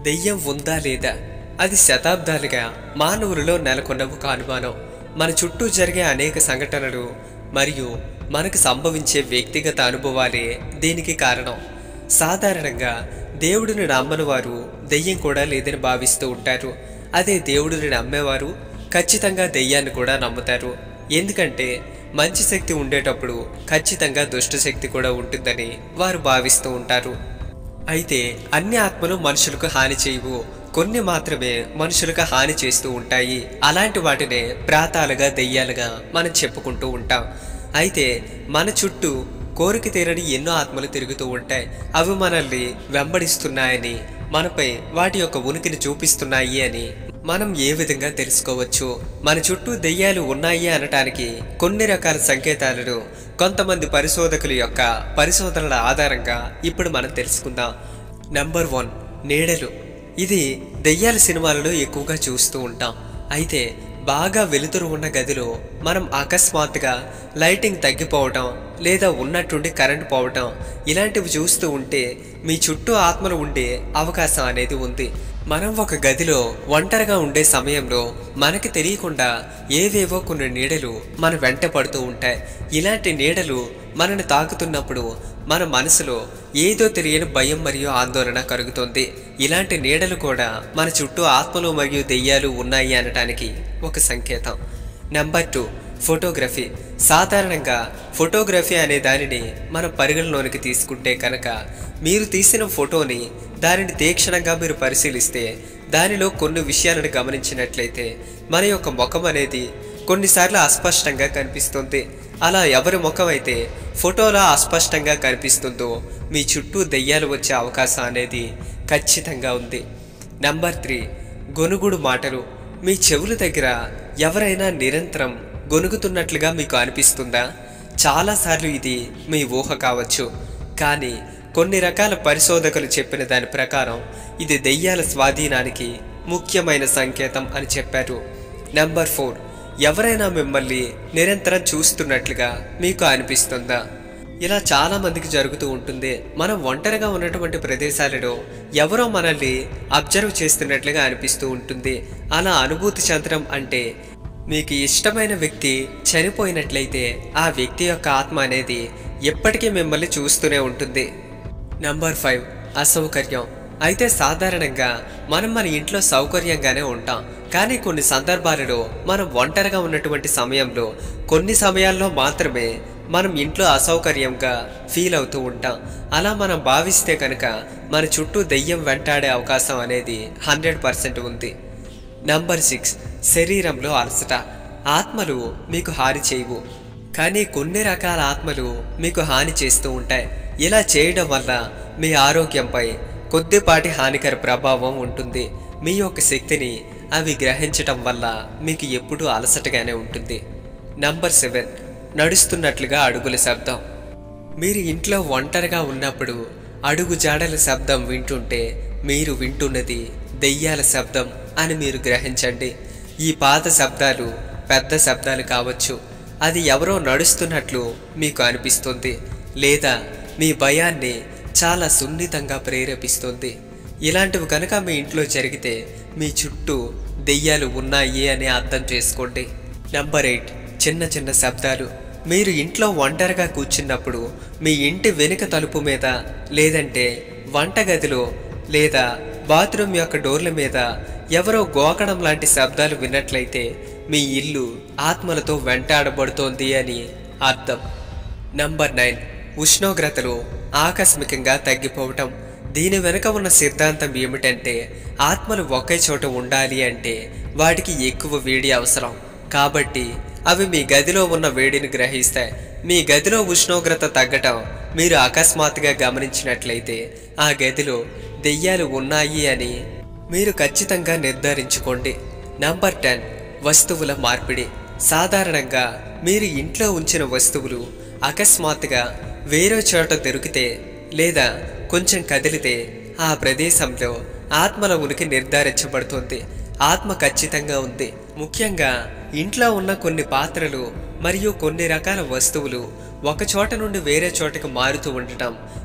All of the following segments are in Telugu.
దెయ్యం ఉందా లేదా అది శతాబ్దాలుగా మానవులలో నెలకొన్న ఒక అనుమానం మన చుట్టూ జరిగే అనేక సంఘటనలు మరియు మనకు సంభవించే వ్యక్తిగత అనుభవాలే దీనికి కారణం సాధారణంగా దేవుడిని నమ్మని వారు దెయ్యం కూడా లేదని భావిస్తూ ఉంటారు అదే దేవుడిని నమ్మేవారు ఖచ్చితంగా దెయ్యాన్ని కూడా నమ్ముతారు ఎందుకంటే మంచి శక్తి ఉండేటప్పుడు ఖచ్చితంగా దుష్ట శక్తి కూడా ఉంటుందని వారు భావిస్తూ ఉంటారు అయితే అన్ని ఆత్మలు మనుషులకు హాని చేయవు కొన్ని మాత్రమే మనుషులకు హాని చేస్తూ ఉంటాయి అలాంటి వాటినే ప్రాతాలుగా దెయ్యాలుగా మనం చెప్పుకుంటూ ఉంటాం అయితే మన చుట్టూ కోరిక తీరని ఎన్నో ఆత్మలు తిరుగుతూ ఉంటాయి అవి మనల్ని వెంబడిస్తున్నాయని మనపై వాటి యొక్క ఉనికిని చూపిస్తున్నాయి అని మనం ఏ విధంగా తెలుసుకోవచ్చు మన చుట్టూ దెయ్యాలు ఉన్నాయి అనటానికి కొన్ని రకాల సంకేతాలను కొంతమంది పరిశోధకుల యొక్క పరిశోధనల ఆధారంగా ఇప్పుడు మనం తెలుసుకుందాం నెంబర్ వన్ నీడలు ఇది దెయ్యాల సినిమాలలో ఎక్కువగా చూస్తూ ఉంటాం అయితే బాగా వెలుతురు ఉన్న గదిలో మనం అకస్మాత్తుగా లైటింగ్ తగ్గిపోవటం లేదా ఉన్నట్టుండి కరెంటు పోవటం ఇలాంటివి చూస్తూ ఉంటే మీ చుట్టూ ఆత్మలు ఉండే అవకాశం అనేది ఉంది మనం ఒక గదిలో ఒంటరిగా ఉండే సమయంలో మనకి తెలియకుండా ఏవేవో కొన్ని నీడలు మన వెంట పడుతూ ఉంటాయి ఇలాంటి నీడలు మనని తాకుతున్నప్పుడు మన మనసులో ఏదో తెలియని భయం మరియు ఆందోళన కలుగుతుంది ఇలాంటి నీడలు కూడా మన చుట్టూ ఆత్మలు మరియు దెయ్యాలు ఉన్నాయి అనటానికి ఒక సంకేతం నెంబర్ టూ ఫోటోగ్రఫీ సాధారణంగా ఫోటోగ్రఫీ అనే దానిని మనం పరిగణలోనికి తీసుకుంటే కనుక మీరు తీసిన ఫోటోని దానిని తీక్షణంగా మీరు పరిశీలిస్తే దానిలో కొన్ని విషయాలను గమనించినట్లయితే మన యొక్క ముఖం అనేది కొన్నిసార్లు అస్పష్టంగా కనిపిస్తుంది అలా ఎవరి ముఖం అయితే ఫోటోలో అస్పష్టంగా కనిపిస్తుందో మీ చుట్టూ దెయ్యాలు వచ్చే అవకాశం అనేది ఖచ్చితంగా ఉంది నెంబర్ త్రీ గొనుగుడు మాటలు మీ చెవుల దగ్గర ఎవరైనా నిరంతరం గొనుగుతున్నట్లుగా మీకు అనిపిస్తుందా చాలాసార్లు ఇది మీ ఊహ కావచ్చు కానీ కొన్ని రకాల పరిశోధకులు చెప్పిన దాని ప్రకారం ఇది దెయ్యాల స్వాధీనానికి ముఖ్యమైన సంకేతం అని చెప్పారు నెంబర్ ఫోర్ ఎవరైనా మిమ్మల్ని నిరంతరం చూస్తున్నట్లుగా మీకు అనిపిస్తుందా ఇలా చాలా మందికి జరుగుతూ ఉంటుంది మనం ఒంటరిగా ఉన్నటువంటి ప్రదేశాలలో ఎవరో మనల్ని అబ్జర్వ్ చేస్తున్నట్లుగా అనిపిస్తూ ఉంటుంది అలా అనుభూతి చెందడం అంటే మీకు ఇష్టమైన వ్యక్తి చనిపోయినట్లయితే ఆ వ్యక్తి యొక్క ఆత్మ అనేది ఎప్పటికీ మిమ్మల్ని చూస్తూనే ఉంటుంది నెంబర్ ఫైవ్ అసౌకర్యం అయితే సాధారణంగా మనం మన ఇంట్లో సౌకర్యంగానే ఉంటాం కానీ కొన్ని సందర్భాలలో మనం ఒంటరిగా ఉన్నటువంటి సమయంలో కొన్ని సమయాల్లో మాత్రమే మనం ఇంట్లో అసౌకర్యంగా ఫీల్ అవుతూ ఉంటాం అలా మనం భావిస్తే కనుక మన చుట్టూ దెయ్యం వెంటాడే అవకాశం అనేది హండ్రెడ్ పర్సెంట్ ఉంది నంబర్ సిక్స్ శరీరంలో అలసట ఆత్మలు మీకు హాని చేయవు కానీ కొన్ని రకాల ఆత్మలు మీకు హాని చేస్తూ ఉంటాయి ఇలా చేయడం వల్ల మీ ఆరోగ్యంపై కొద్దిపాటి హానికర ప్రభావం ఉంటుంది మీ యొక్క శక్తిని అవి గ్రహించటం వల్ల మీకు ఎప్పుడూ అలసటగానే ఉంటుంది నంబర్ సెవెన్ నడుస్తున్నట్లుగా అడుగుల శబ్దం మీరు ఇంట్లో ఒంటరిగా ఉన్నప్పుడు అడుగు జాడల శబ్దం వింటుంటే మీరు వింటున్నది దెయ్యాల శబ్దం అని మీరు గ్రహించండి ఈ పాత శబ్దాలు పెద్ద శబ్దాలు కావచ్చు అది ఎవరో నడుస్తున్నట్లు మీకు అనిపిస్తుంది లేదా మీ భయాన్ని చాలా సున్నితంగా ప్రేరేపిస్తుంది ఇలాంటివి కనుక మీ ఇంట్లో జరిగితే మీ చుట్టూ దెయ్యాలు ఉన్నాయి అని అర్థం చేసుకోండి నెంబర్ ఎయిట్ చిన్న చిన్న శబ్దాలు మీరు ఇంట్లో ఒంటరిగా కూర్చున్నప్పుడు మీ ఇంటి వెనుక తలుపు మీద లేదంటే వంటగదిలో లేదా బాత్రూమ్ యొక్క డోర్ల మీద ఎవరో గోకడం లాంటి శబ్దాలు విన్నట్లయితే మీ ఇల్లు ఆత్మలతో వెంటాడబడుతోంది అని అర్థం నంబర్ నైన్ ఉష్ణోగ్రతలు ఆకస్మికంగా తగ్గిపోవటం దీని వెనుక ఉన్న సిద్ధాంతం ఏమిటంటే ఆత్మలు ఒకే చోట ఉండాలి అంటే వాటికి ఎక్కువ వేడి అవసరం కాబట్టి అవి మీ గదిలో ఉన్న వేడిని గ్రహిస్తాయి మీ గదిలో ఉష్ణోగ్రత తగ్గటం మీరు అకస్మాత్తుగా గమనించినట్లయితే ఆ గదిలో దెయ్యాలు ఉన్నాయి అని మీరు ఖచ్చితంగా నిర్ధారించుకోండి నంబర్ టెన్ వస్తువుల మార్పిడి సాధారణంగా మీరు ఇంట్లో ఉంచిన వస్తువులు అకస్మాత్తుగా వేరే చోట దొరికితే లేదా కొంచెం కదిలితే ఆ ప్రదేశంలో ఆత్మల ఉనికి నిర్ధారించబడుతుంది ఆత్మ ఖచ్చితంగా ఉంది ముఖ్యంగా ఇంట్లో ఉన్న కొన్ని పాత్రలు మరియు కొన్ని రకాల వస్తువులు ఒక చోట నుండి వేరే చోటకు మారుతూ ఉండటం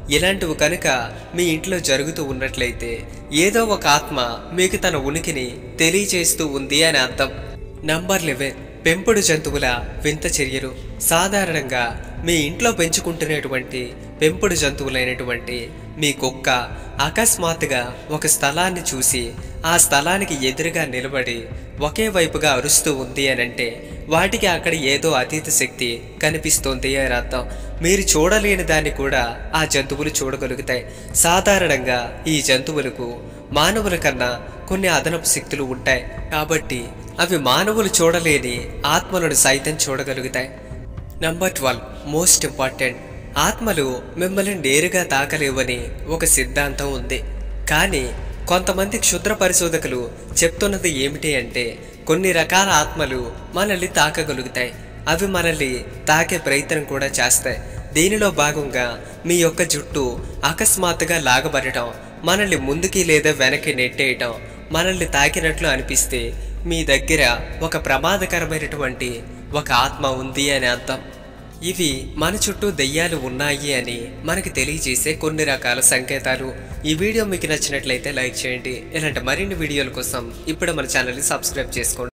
ఇలాంటివి కనుక మీ ఇంట్లో జరుగుతూ ఉన్నట్లయితే ఏదో ఒక ఆత్మ మీకు తన ఉనికిని తెలియచేస్తూ ఉంది అని అర్థం నంబర్ లెవెన్ పెంపుడు జంతువుల వింత చర్యలు సాధారణంగా మీ ఇంట్లో పెంచుకుంటున్నటువంటి పెంపుడు జంతువులైనటువంటి మీ కుక్క అకస్మాత్తుగా ఒక స్థలాన్ని చూసి ఆ స్థలానికి ఎదురుగా నిలబడి ఒకే వైపుగా అరుస్తూ ఉంది అని అంటే వాటికి అక్కడ ఏదో అతీత శక్తి కనిపిస్తోంది అని అర్థం మీరు చూడలేని దాన్ని కూడా ఆ జంతువులు చూడగలుగుతాయి సాధారణంగా ఈ జంతువులకు మానవుల కన్నా కొన్ని అదనపు శక్తులు ఉంటాయి కాబట్టి అవి మానవులు చూడలేని ఆత్మలను సైతం చూడగలుగుతాయి నంబర్ ట్వెల్వ్ మోస్ట్ ఇంపార్టెంట్ ఆత్మలు మిమ్మల్ని నేరుగా తాకలేవని ఒక సిద్ధాంతం ఉంది కానీ కొంతమంది క్షుద్ర పరిశోధకులు చెప్తున్నది ఏమిటి అంటే కొన్ని రకాల ఆత్మలు మనల్ని తాకగలుగుతాయి అవి మనల్ని తాకే ప్రయత్నం కూడా చేస్తాయి దీనిలో భాగంగా మీ యొక్క జుట్టు అకస్మాత్తుగా లాగబడటం మనల్ని ముందుకి లేదా వెనక్కి నెట్టేయటం మనల్ని తాకినట్లు అనిపిస్తే మీ దగ్గర ఒక ప్రమాదకరమైనటువంటి ఒక ఆత్మ ఉంది అని అర్థం ఇవి మన చుట్టూ దెయ్యాలు ఉన్నాయి అని మనకి తెలియజేసే కొన్ని రకాల సంకేతాలు ఈ వీడియో మీకు నచ్చినట్లయితే లైక్ చేయండి ఇలాంటి మరిన్ని వీడియోల కోసం ఇప్పుడు మన ఛానల్ని సబ్స్క్రైబ్ చేసుకోండి